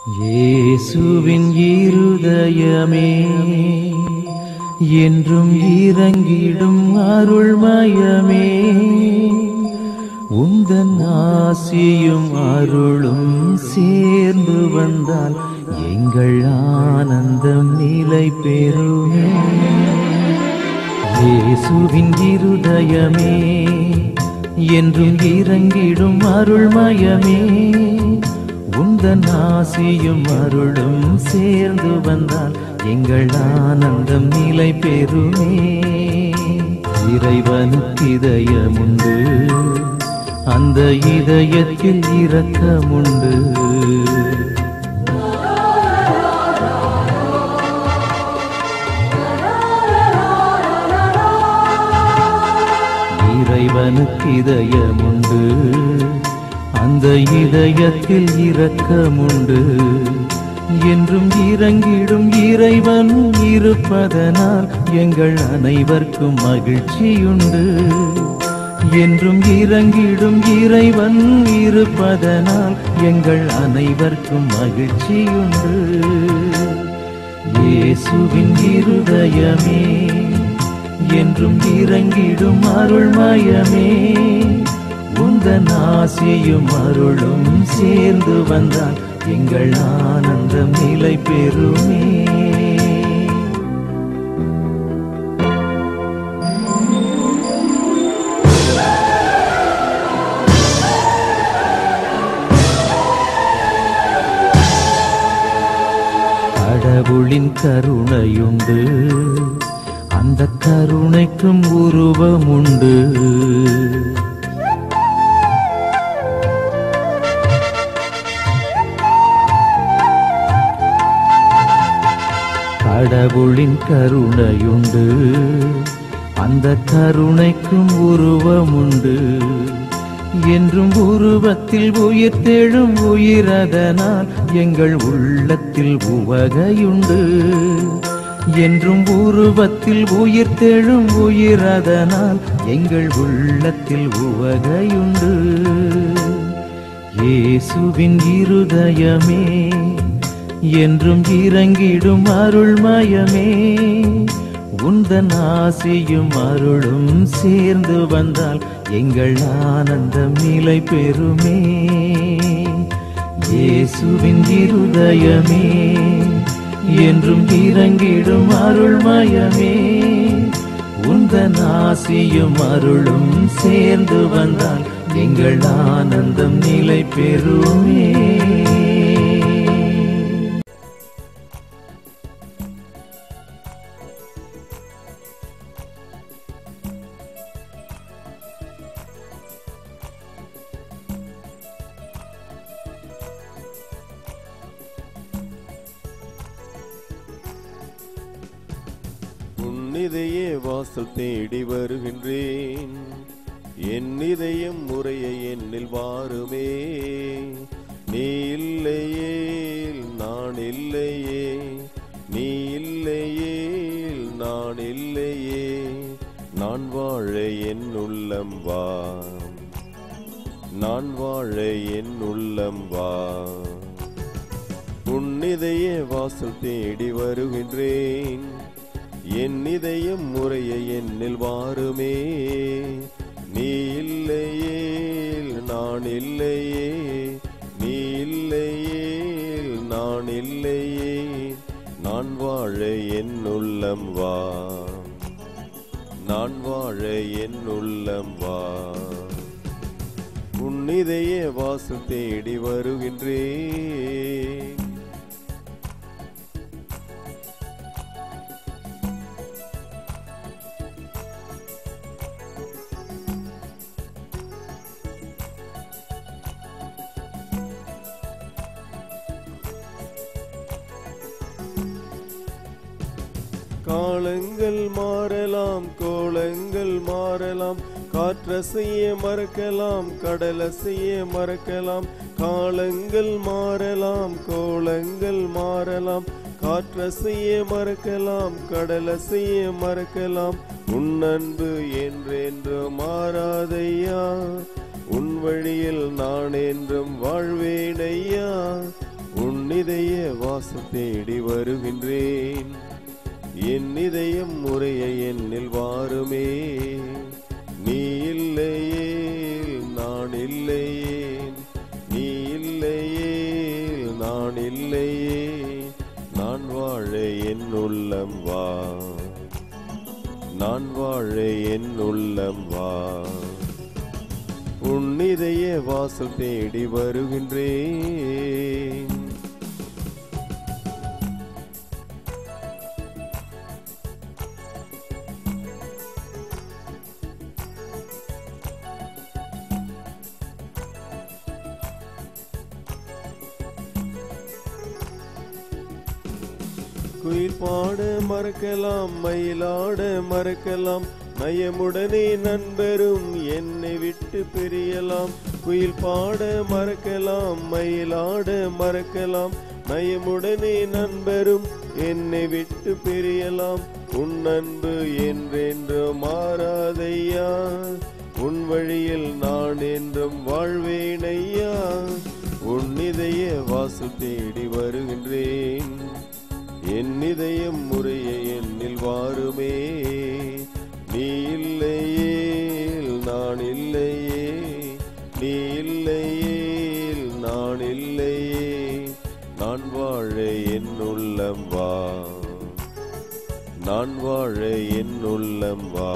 இயேசுவின் இருதயமே என்றும் இறங்கிடும் அருள்மயமே உந்தன் ஆசியும் அருளும் சேர்ந்து வந்தால் எங்கள் ஆனந்தம் நிலை பெறுமே இயேசுவின் இருதயமே என்றும் இறங்கிடும் அருள்மயமே உந்தன் ஆசியும் அருளும் சேர்ந்து வந்தால் எங்கள் ஆனந்தம் நிலை பெறுமே இறைவனுக்கு இதயமுண்டு அந்த இதயத்தில் இரக்கமுண்டு இறைவனுக்கு இதயமுண்டு அந்த இதயத்தில் இரக்கமுண்டு என்றும் இறங்கிடும் இறைவன் இருப்பதனால் எங்கள் அனைவர்க்கும் மகிழ்ச்சியுண்டு என்றும் இறங்கிடும் இறைவன் இருப்பதனால் எங்கள் அனைவர்க்கும் மகிழ்ச்சியுண்டு இயேசுவின் இருதயமே என்றும் இறங்கிடும் அருள்மயமே உந்தன் ஆசையும் அருளும் சேர்ந்து வந்தால் எங்கள் ஆனந்தம் நிலை பெறுமே கடவுளின் கருணையுண்டு அந்த கருணைக்கும் உருவமுண்டு கடவுளின் கருணையுண்டு அந்த கருணைக்கும் உருவமுண்டு என்றும் உருவத்தில் உயிர் தெழும் உயிரதனால் எங்கள் உள்ளத்தில் உவகையுண்டு என்றும் உருவத்தில் உயிர் தெழும் உயிரதனால் எங்கள் உள்ளத்தில் உவகையுண்டு இயேசுவின் இருதயமே என்றும் இறங்கிடும் அருள்மயமே உந்தன் ஆசையும் அருளும் சேர்ந்து வந்தால் எங்கள் ஆனந்தம் நிலை பெறுமே இயேசுவின் இருதயமே என்றும் இறங்கிடும் அருள்மயமே உந்தன் ஆசையும் அருளும் சேர்ந்து வந்தால் எங்கள் ஆனந்தம் நிலை பெறுமே உன்னிதையே வாசல் தேடி வருகின்றேன் என் இதயம் முறையை என்னில் வாருமே நீ இல்லையே நான் இல்லையே நீ இல்லையே நான் இல்லையே நான் வாழ என் உள்ளம் வா நான் வாழ என் உள்ளம் வா உன்னிதையே வாசல் தேடி வருகின்றேன் என் இதயம் முறையை என்னில் வாருமே நீ இல்லையே நான் இல்லையே நீ இல்லையே நான் இல்லையே நான் வாழ என் உள்ளம் வா நான் வாழ என் உள்ளம் வா உன்னிதையே வாசல் தேடி வருகின்றேன் காலங்கள் மாறலாம் கோலங்கள் மாறலாம் காற்றசைய மறக்கலாம் கடலசைய மறக்கலாம் காலங்கள் மாறலாம் கோலங்கள் மாறலாம் காற்றசைய மறக்கலாம் கடலசைய மறக்கலாம் உன் அன்பு என்றென்று மாறாதையா உன் வழியில் நான் என்றும் வாழ்வேனையா உன்னிதய வாசம் தேடி வருகின்றேன் என் இதயம் முறைய என்னில் வாருமே நீ இல்லையே நான் இல்லையே நீ இல்லையே நான் இல்லையே நான் வாழ என் உள்ளம் வா நான் வாழ என் உள்ளம் வா உன்னிதய வாசல் தேடி வருகின்றேன் குயில் பாட மறக்கலாம் மயிலாட மறக்கலாம் நயமுடனே நண்பரும் என்னை விட்டு பிரியலாம் குயில் பாட மறக்கலாம் மயிலாட மறக்கலாம் நயமுடனே நண்பரும் என்னை விட்டு பிரியலாம் உன் அன்பு என்றென்று மாறாதையா உன் வழியில் நான் என்றும் வாழ்வேனையா உன் இதய வாசல் தேடி வருகின்றேன் என் இதயம் முறைய என்னில் வாருமே நீ இல்லையே நான் இல்லையே நீ இல்லையே நான் இல்லையே நான் வாழ என் உள்ளம் வா நான் வாழ என் உள்ளம் வா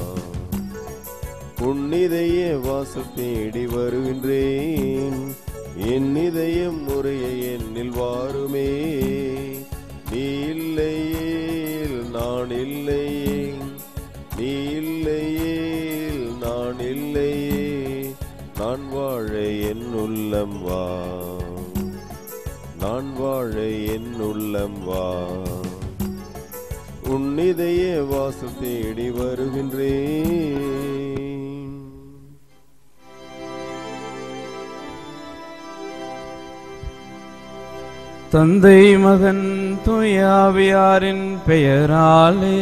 உன் இதய வாசல் தேடி வருகின்றேன் என் இதயம் முறைய என்னில் வாருமே நீ இல்லையே நான் இல்லையே நீ இல்லையே நான் இல்லையே நான் வாழ என் உள்ளம் வா நான் வாழ என் உள்ளம் வா உன் இதய வாசல் தேடி வருகின்றேன் தந்தை மகன் தூயாவியாரின் பெயராலே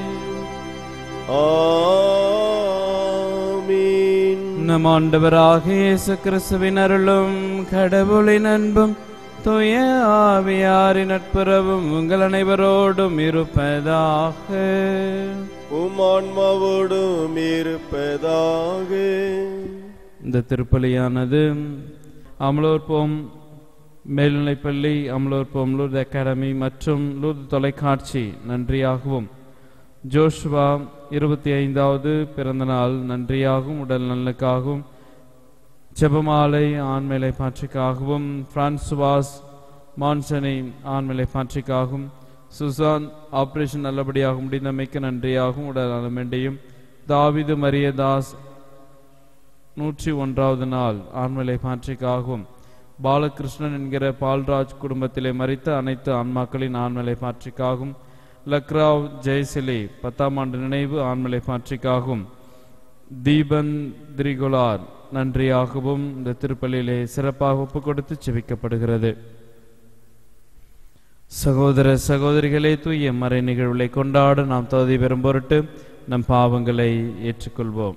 ஆமீன் நம் ஆண்டவராக இயேசு கிறிஸ்துவின் அருளும் கடவுளின் அன்பும் தூய ஆவியாரின் நட்புறவும் உங்கள் அனைவரோடும் இருப்பதாக உம் ஆன்மாவோடும் இருப்பதாக இந்த திருப்பலியானது அமலோற்போம் மேல்நிலைப்பள்ளி அமலோற்போம் லூர்து அகாடமி மற்றும் லூர்து தொலைக்காட்சி நன்றியாகவும் ஜோஷுவா இருபத்தி ஐந்தாவது பிறந்தநாள் நன்றியாகவும் உடல் நலனுக்காகவும் ஜெபமாலை ஆண்மேலை பாற்றிக்காகவும் பிரான்சுவாஸ் மான்சனி ஆண்மேலை பாற்றிக்காகவும் சுசான் ஆபரேஷன் நல்லபடியாக முடிந்தமைக்கு நன்றியாகவும் உடல் நலம் வேண்டியும் தாவிது மரியதாஸ் நூற்றி ஒன்றாவது நாள் ஆண்மலை பாற்றிக்காகவும் பாலகிருஷ்ணன் என்கிற பால்ராஜ் குடும்பத்திலே மறித்த அனைத்து ஆன்மாக்களின் ஆண்மலை பாற்றிக்காகவும் லக்ராவ் ஜெயசிலி பத்தாம் ஆண்டு நினைவு ஆண்மலை பாற்றிக்காகவும் தீபன் திரிகுலார் நன்றியாகவும் இந்த திருப்பலியிலே சிறப்பாக ஒப்பு கொடுத்து செவிக்கப்படுகிறது சகோதர சகோதரிகளே தூய மறை நிகழ்வுகளை கொண்டாட நாம் தகுதி பெறும் பொருட்டு நம் பாவங்களை ஏற்றுக்கொள்வோம்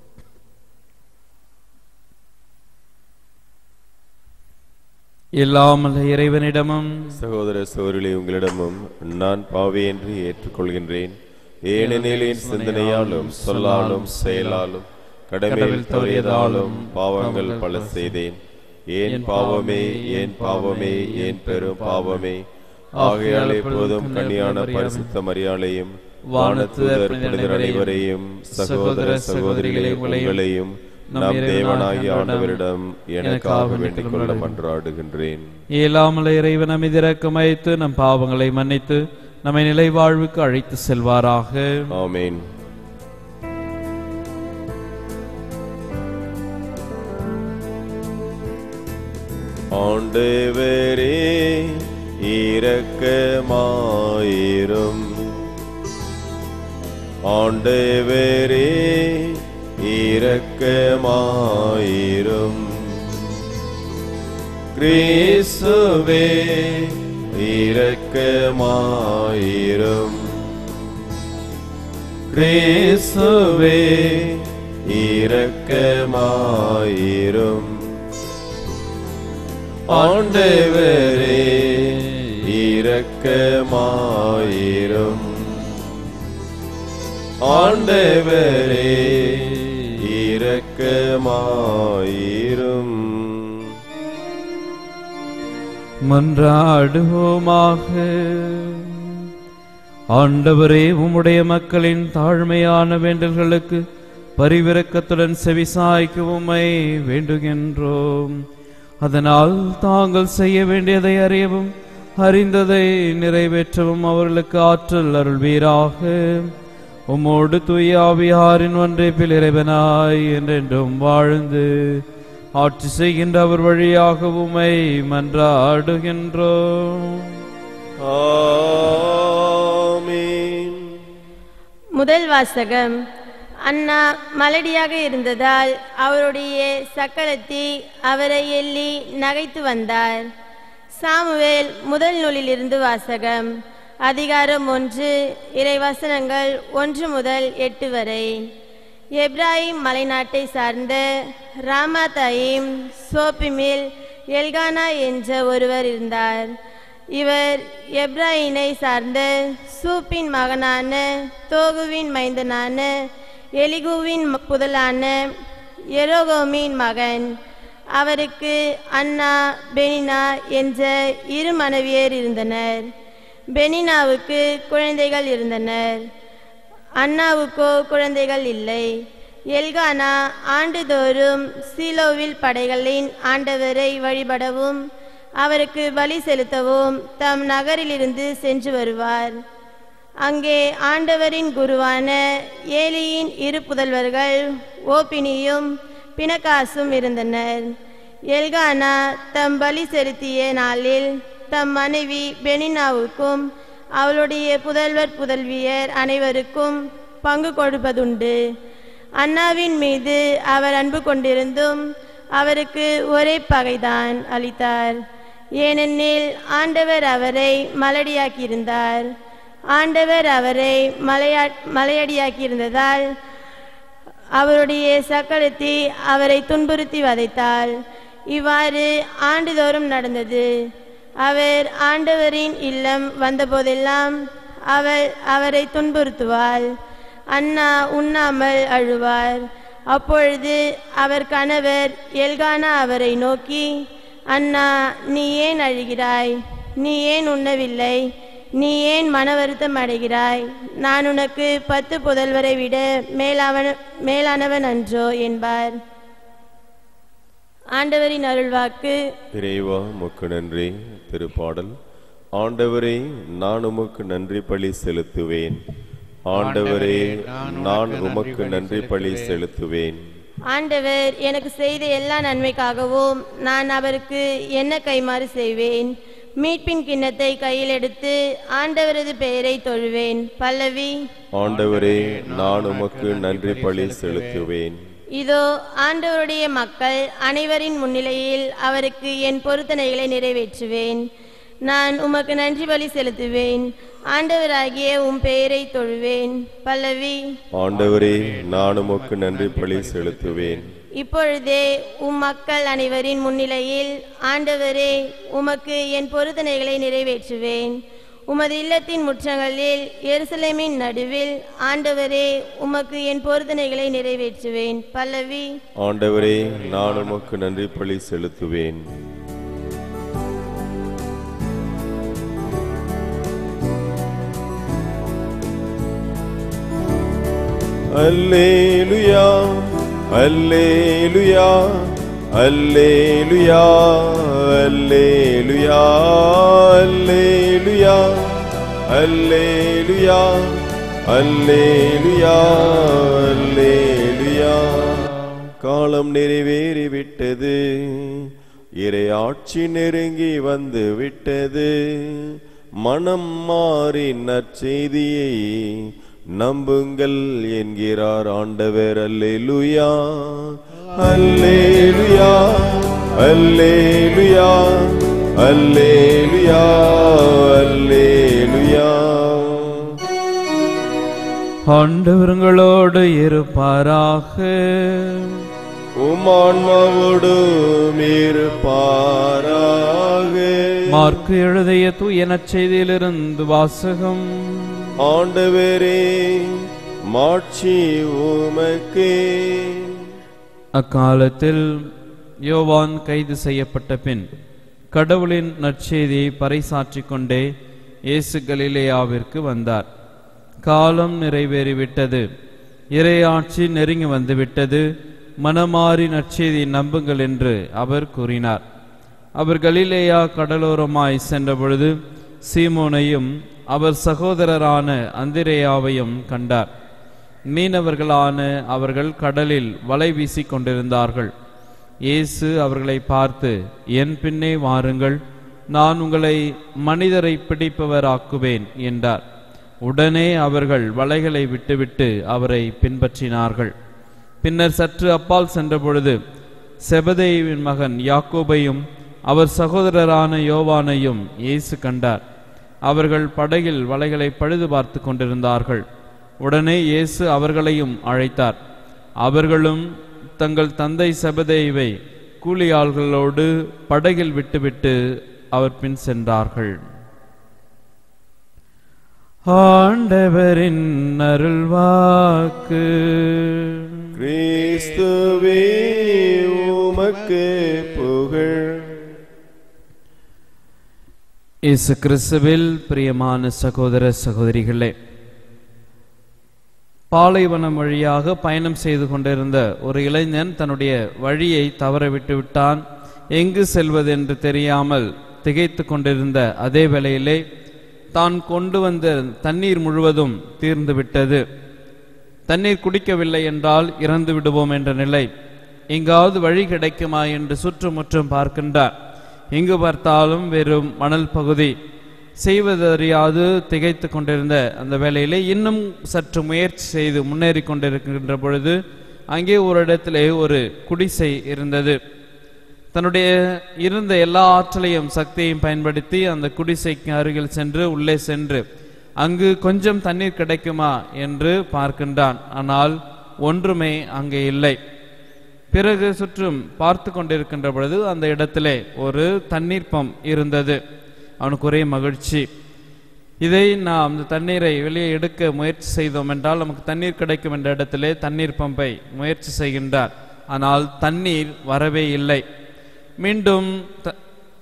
எல்லாமல்ல இறைவனிடமும் சகோதர சகோதரிகளே உங்களிடமும் நான் பாவி என்று ஏற்றுக்கொள்கின்றேன் ஏனெனில் என் சிந்தனையாலும் சொல்லாலும் செயலாலும் கடமையில் தவறியதாலும் பாவங்கள் பல செய்தேன் ஏன் பாவமே ஏன் பாவமே ஏன் பெரும் பாவமே ஆகையால் எப்போதும் கன்னியான பரிசுத்த மரியாளையும் வானத்துதர் புனிதர் அனைவரையும் சகோதர சகோதரிகளே உங்களையும் நம் தேவனாகிய ஆண்டவரிடம் எனக்காக வேண்டிக் கொள்ள மன்றாடுகின்றேன் இயலாமல இறைவன் அமைதிறக்கம் வைத்து நம் பாவங்களை மன்னித்து நம்மை நிலை வாழ்வுக்கு அழைத்து செல்வாராக ஆமென் ஆண்டவரே இரக்கமாயிரும் ஆண்டவரே இரக்கமாயிரும் கிறிஸ்துவே இரக்கமாயிரும் கிறிஸ்துவே இரக்கமாயிரும் ஆண்டவரே இரக்கமாயிரும் ஆண்டவரே இரக்கமாயிரும் மன்றாடுவோமாக ஆண்டவரே உம்முடைய மக்களின் தாழ்மையான வேண்டல்களுக்கு பரிவிரக்கத்துடன் செவிசாய்க்கு உம்மை வேண்டுகின்றோம் அதனால் தாங்கள் செய்ய வேண்டியதை அறியவும் அறிந்ததை நிறைவேற்றவும் அவர்களுக்கு ஆற்றல் அருள்வீராக உம்மோடு தூய ஆவியாரின் ஒன்றைப்பில் இறைவனாய் என்றென்றும் வாழ்ந்து ஆட்சி செய்கின்ற அவர் வழியாக உம்மை மன்றாடுகின்றோம் ஆமென் முதல் வாசகம் அண்ணா மலடியாக இருந்ததால் அவருடைய சக்களத்தி அவரை எள்ளி நகைத்து வந்தார் சாமுவேல் முதல் நூலிலிருந்து வாசகம் அதிகாரம் ஒன்று இறைவசனங்கள் ஒன்று முதல் எட்டு வரை எப்ராஹிம் மலைநாட்டை சார்ந்த ராமாதாயிம் சோப்பிமில் எல்கானா என்ற ஒருவர் இருந்தார் இவர் எப்ராஹினை சார்ந்த சூப்பின் மகனான தோகுவின் மைந்தனான எலிகுவின் ம- புதலான எரோகோமின் மகன் அவருக்கு அண்ணா பெனினா என்ற இரு மனைவியர் இருந்தனர் பெனினாவுக்கு குழந்தைகள் இருந்தனர் அண்ணாவுக்கோ குழந்தைகள் இல்லை எல்கானா ஆண்டுதோறும் சீலோவில் படைகளின் ஆண்டவரை வழிபடவும் அவருக்கு பலி செலுத்தவும் தம் நகரிலிருந்து சென்று வருவார் அங்கே ஆண்டவரின் குருவான ஏலியின் இரு புதல்வர்கள் ஓபினியும் பினகாசும் இருந்தனர் எல்கானா தம் பலி செலுத்திய நாளில் தம் மனைவி பெனினாவுக்கும் அவளுடைய புதல்வர் புதல்வியர் அனைவருக்கும் பங்கு கொடுப்பதுண்டு அண்ணாவின் மீது அவர் அன்பு கொண்டிருந்தும் அவருக்கு ஒரே பகைதான் அளித்தார் ஏனெனில் ஆண்டவர் அவரை மலடியாக்கியிருந்தார் ஆண்டவர் அவரை மலையா மலையடியாக்கியிருந்ததால் அவருடைய சக்களத்தி அவரை துன்புறுத்தி வதைத்தாள் இவ்வாறு ஆண்டுதோறும் நடந்தது அவர் ஆண்டவரின் இல்லம் வந்தபோதெல்லாம் அவள் அவரை துன்புறுத்துவாள் அண்ணா உண்ணாமல் அழுவார் அப்பொழுது அவர் கணவர் எல்கானா அவரை நோக்கி அண்ணா நீ ஏன் அழுகிறாய் நீ ஏன் உண்ணவில்லை நீ ஏன் மன வருத்தம் அடைகிறாய் நான் உனக்கு பத்து புதல்வரை விட மேலாவன் மேலானவன் அன்றோ என்பார் ஆண்டவரின் அருள்வாக்கு இறைவா உமக்கு நன்றி திருப்பாடல் ஆண்டவரே நான் உமக்கு நன்றி பலி செலுத்துவேன் ஆண்டவரே நான் உமக்கு நன்றி பலி செலுத்துவேன் ஆண்டவர் எனக்கு செய்த எல்லா நன்மைக்காகவும் நான் அவருக்கு என்ன கைமாறு செய்வேன் மீட்பின் கிண்ணத்தை கையில் எடுத்து ஆண்டவரது பெயரை தொழுவேன் பல்லவி ஆண்டவரே நான் உமக்கு நன்றி பலி செலுத்துவேன் இதோ ஆண்டவருடைய மக்கள் அனைவரின் முன்னிலையில் அவருக்கு என் பொருத்தனைகளை நிறைவேற்றுவேன் நான் உமக்கு நன்றி பலி செலுத்துவேன் ஆண்டவராகிய உம் பெயரை தொழுவேன் பல்லவி ஆண்டவரே நான் உமக்கு நன்றி பலி செலுத்துவேன் இப்பொழுதே உம் மக்கள் அனைவரின் முன்னிலையில் ஆண்டவரே உமக்கு என் பொருத்தனைகளை நிறைவேற்றுவேன் உமது இல்லத்தின் முற்றங்களில் எருசலேமின் நடுவில் ஆண்டவரே உமக்கு என் பொருத்தனைகளை நிறைவேற்றுவேன் பல்லவி ஆண்டவரே நான் உமக்கு நன்றி பலி செலுத்துவேன் அல்லேலுயா அல்லேலுயா அல்லேலுயா அல்லேலுயா அல்லேலுயா அல்லேலுயா அல்லேலுயா அல்லேலுயா காலம் நிறைவேறிவிட்டது இறை ஆட்சி நெருங்கி வந்து விட்டது மனம் மாறி நற்செய்தியை நம்புங்கள் என்கிறார் ஆண்டவர் அல்லேலுயா அல்லேலுயா அல்லேலுயா அல்லேலுயா அல்லேலுயா ஆண்டவர்களோடு இருப்பாராக உமான்மாவோடும் இருப்பாராக மார்க்கு எழுதிய தூய நற்செய்தியிலிருந்து வாசகம் ஆண்டவரே மாட்சி உமக்கே அக்காலத்தில் யோவான் கைது செய்யப்பட்ட பின் கடவுளின் நற்செய்தியை பறைசாற்றிக் கொண்டே இயேசு கலிலேயாவிற்கு வந்தார் காலம் நிறைவேறிவிட்டது இறையாட்சி நெருங்கி வந்துவிட்டது மனமாறி நற்செய்தியை நம்புங்கள் என்று அவர் கூறினார் அவர் கலிலேயா கடலோரமாய் சென்றபொழுது சீமோனையும் அவர் சகோதரரான அந்திரேயாவையும் கண்டார் மீனவர்களான அவர்கள் கடலில் வலை வீசிக் கொண்டிருந்தார்கள் இயேசு அவர்களை பார்த்து என் பின்னே வாருங்கள் நான் உங்களை மனிதரை பிடிப்பவராக்குவேன் என்றார் உடனே அவர்கள் வலைகளை விட்டுவிட்டு அவரை பின்பற்றினார்கள் பின்னர் சற்று அப்பால் சென்றபொழுது செபதேயுவின் மகன் யாக்கோபையும் அவர் சகோதரரான யோவானையும் இயேசு கண்டார் அவர்கள் படகில் வலைகளை பழுது பார்த்து கொண்டிருந்தார்கள் உடனே இயேசு அவர்களையும் அழைத்தார் அவர்களும் தங்கள் தந்தை செபதேயுவை கூலியாள்களோடு படகில் விட்டுவிட்டு அவர் பின் சென்றார்கள் ஆண்டவரின் அருள்வாக்கு கிறிஸ்துவே உமக்கு புகழ் இயேசு கிறிஸ்துவில் பிரியமான சகோதர சகோதரிகளே பாலைவனம் வழியாக பயணம் செய்து கொண்டிருந்த ஒரு இளைஞன் தன்னுடைய வழியை தவற விட்டு விட்டான் எங்கு செல்வது என்று தெரியாமல் திகைத்து கொண்டிருந்த அதே வேளையிலே தான் கொண்டு வந்த தண்ணீர் முழுவதும் தீர்ந்து விட்டது தண்ணீர் குடிக்கவில்லை என்றால் இறந்து விடுவோம் என்ற நிலை எங்காவது வழி கிடைக்குமா என்று சுற்றுமுற்றும் பார்க்கின்றார் எங்கு பார்த்தாலும் வெறும் மணல் பகுதி செய்வதறியாது திகைத்து கொண்டிருந்த அந்த வேளையிலே இன்னும் சற்று முயற்சி செய்து முன்னேறி கொண்டிருக்கின்ற பொழுது அங்கே ஒரு இடத்திலே ஒரு குடிசை இருந்தது தன்னுடைய இருந்த எல்லா ஆற்றலையும் சக்தியையும் பயன்படுத்தி அந்த குடிசைக்கு அருகில் சென்று உள்ளே சென்று அங்கு கொஞ்சம் தண்ணீர் கிடைக்குமா என்று பார்க்கின்றான் ஆனால் ஒன்றுமே அங்கே இல்லை பிறகு சுற்றும் பார்த்து கொண்டிருக்கின்ற பொழுது அந்த இடத்திலே ஒரு தண்ணீர் பம்ப் இருந்தது அவனுக்கு ஒரே மகிழ்ச்சி இதை நாம் இந்த தண்ணீரை வெளியே எடுக்க முயற்சி செய்தோம் என்றால் நமக்கு தண்ணீர் கிடைக்கும் என்ற இடத்திலே தண்ணீர் பம்பை முயற்சி செய்கின்றார் ஆனால் தண்ணீர் வரவே இல்லை மீண்டும் த-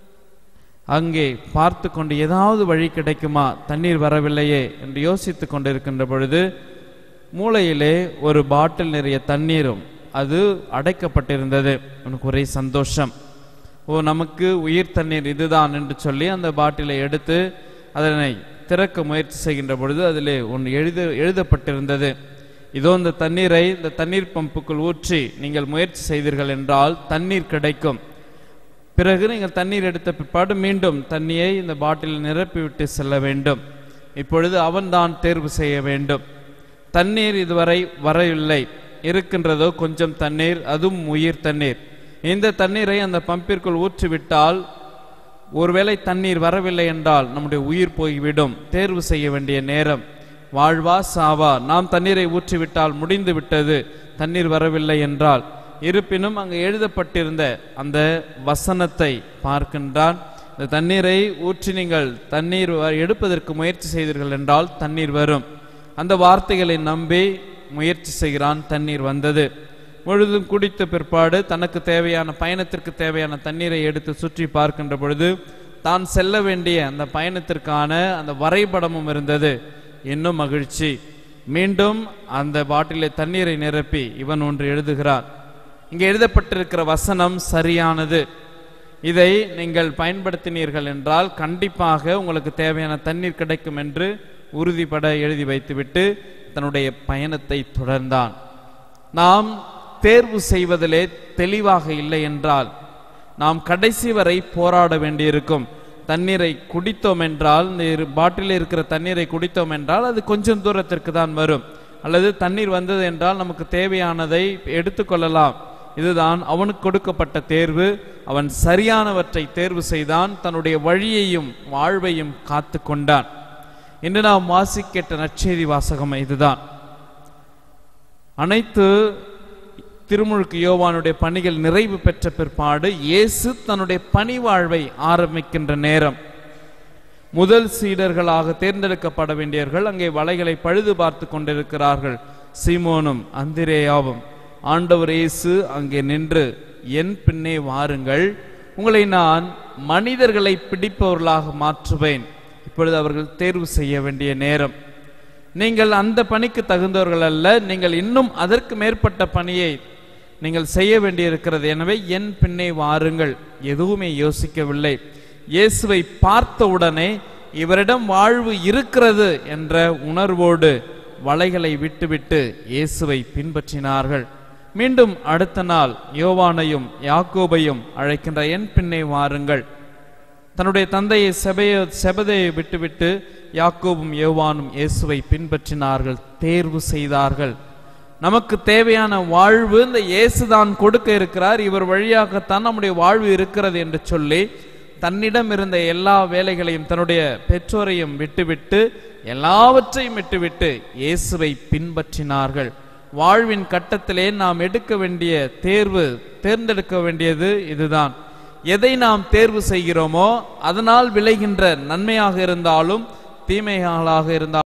அங்கே பார்த்து கொண்டு ஏதாவது வழி கிடைக்குமா தண்ணீர் வரவில்லையே என்று யோசித்து கொண்டிருக்கின்ற பொழுது மூளையிலே ஒரு பாட்டில் நிறைய தண்ணீரும் அது அடைக்கப்பட்டிருந்தது எனக்கு ஒரே சந்தோஷம் ஓ நமக்கு உயிர் தண்ணீர் இதுதான் என்று சொல்லி அந்த பாட்டிலை எடுத்து அதனை திறக்க முயற்சி செய்கின்ற பொழுது அதிலே ஒன்று எழுத எழுதப்பட்டிருந்தது இதோ இந்த தண்ணீரை இந்த தண்ணீர் பம்புக்குள் ஊற்றி நீங்கள் முயற்சி செய்தீர்கள் என்றால் தண்ணீர் கிடைக்கும் பிறகு நீங்கள் தண்ணீர் எடுத்த பிற்பாடு மீண்டும் தண்ணியை இந்த பாட்டிலில் நிரப்பிவிட்டு செல்ல வேண்டும் இப்பொழுது அவன்தான் தேர்வு செய்ய வேண்டும் தண்ணீர் இதுவரை வரவில்லை இருக்கின்றதோ கொஞ்சம் தண்ணீர் அதுவும் உயிர் தண்ணீர் இந்த தண்ணீரை அந்த பம்பிற்குள் ஊற்றிவிட்டால் ஒருவேளை தண்ணீர் வரவில்லை என்றால் நம்முடைய உயிர் போய்விடும் தேர்வு செய்ய வேண்டிய நேரம் வாழ்வா சாவா நாம் தண்ணீரை ஊற்றிவிட்டால் முடிந்து விட்டது தண்ணீர் வரவில்லை என்றால் இருப்பினும் அங்கு எழுதப்பட்டிருந்த அந்த வசனத்தை பார்க்கின்றான் இந்த தண்ணீரை ஊற்றி நீங்கள் தண்ணீர் வ- எடுப்பதற்கு முயற்சி செய்தீர்கள் என்றால் தண்ணீர் வரும் அந்த வார்த்தைகளை நம்பி முயற்சி செய்கிறான் தண்ணீர் வந்தது முழுதும் குடித்த பிற்பாடு தனக்கு தேவையான பயணத்திற்கு தேவையான தண்ணீரை எடுத்து சுற்றி பார்க்கின்ற பொழுது தான் செல்ல வேண்டிய அந்த பயணத்திற்கான அந்த வரைபடமும் இருந்தது இன்னும் மகிழ்ச்சி மீண்டும் அந்த பாட்டிலை தண்ணீரை நிரப்பி இவன் ஒன்று எழுதுகிறான் இங்கே எழுதப்பட்டிருக்கிற வசனம் சரியானது இதை நீங்கள் பயன்படுத்தினீர்கள் என்றால் கண்டிப்பாக உங்களுக்கு தேவையான தண்ணீர் கிடைக்கும் என்று உறுதிப்பட எழுதி வைத்துவிட்டு தன்னுடைய பயணத்தை தொடர்ந்தான் நாம் தேர்வு செய்வதிலே தெளிவாக இல்லை என்றால் நாம் கடைசி வரை போராட வேண்டியிருக்கும் தண்ணீரை குடித்தோம் என்றால் இந்த இரு பாட்டிலில் இருக்கிற தண்ணீரை குடித்தோம் என்றால் அது கொஞ்சம் தூரத்திற்கு தான் வரும் அல்லது தண்ணீர் வந்தது என்றால் நமக்கு தேவையானதை எடுத்துக்கொள்ளலாம் இதுதான் அவனுக்கு கொடுக்கப்பட்ட தேர்வு அவன் சரியானவற்றை தேர்வு செய்தான் தன்னுடைய வழியையும் வாழ்வையும் காத்து கொண்டான் இன்று நாம் வாசிக்கேட்ட நற்செய்தி வாசகம் இதுதான் அனைத்து திருமுழுக்கு யோவானுடைய பணிகள் நிறைவு பெற்ற பிற்பாடு இயேசு தன்னுடைய பணி வாழ்வை ஆரம்பிக்கின்ற நேரம் முதல் சீடர்களாக தேர்ந்தெடுக்கப்பட வேண்டியவர்கள் அங்கே வலைகளை பழுது பார்த்து கொண்டிருக்கிறார்கள் சீமோனும் அந்திரேயாவும் ஆண்டவர் இயேசு அங்கே நின்று என் பின்னே வாருங்கள் உங்களை நான் மனிதர்களை பிடிப்பவர்களாக மாற்றுவேன் இப்பொழுது அவர்கள் தேர்வு செய்ய வேண்டிய நேரம் நீங்கள் அந்த பணிக்கு தகுந்தவர்கள் அல்ல நீங்கள் இன்னும் அதற்கு மேற்பட்ட பணியை நீங்கள் செய்ய வேண்டியிருக்கிறது எனவே என் பின்னே வாருங்கள் எதுவுமே யோசிக்கவில்லை இயேசுவை பார்த்தவுடனே இவரிடம் வாழ்வு இருக்கிறது என்ற உணர்வோடு வலைகளை விட்டுவிட்டு இயேசுவை பின்பற்றினார்கள் மீண்டும் அடுத்த நாள் யோவானையும் யாக்கோபையும் அழைக்கின்ற என் பின்னே வாருங்கள் தன்னுடைய தந்தையை செபைய செபதையை விட்டுவிட்டு யாக்கோபும் யோவானும் இயேசுவை பின்பற்றினார்கள் தேர்வு செய்தார்கள் நமக்கு தேவையான வாழ்வு இந்த இயேசுதான் கொடுக்க இருக்கிறார் இவர் வழியாகத்தான் நம்முடைய வாழ்வு இருக்கிறது என்று சொல்லி தன்னிடம் இருந்த எல்லா வேலைகளையும் தன்னுடைய பெற்றோரையும் விட்டுவிட்டு எல்லாவற்றையும் விட்டுவிட்டு இயேசுவை பின்பற்றினார்கள் வாழ்வின் கட்டத்திலே நாம் எடுக்க வேண்டிய தேர்வு தேர்ந்தெடுக்க வேண்டியது இதுதான் எதை நாம் தேர்வு செய்கிறோமோ அதனால் விளைகின்ற நன்மையாக இருந்தாலும் தீமைகளாக இருந்தாலும்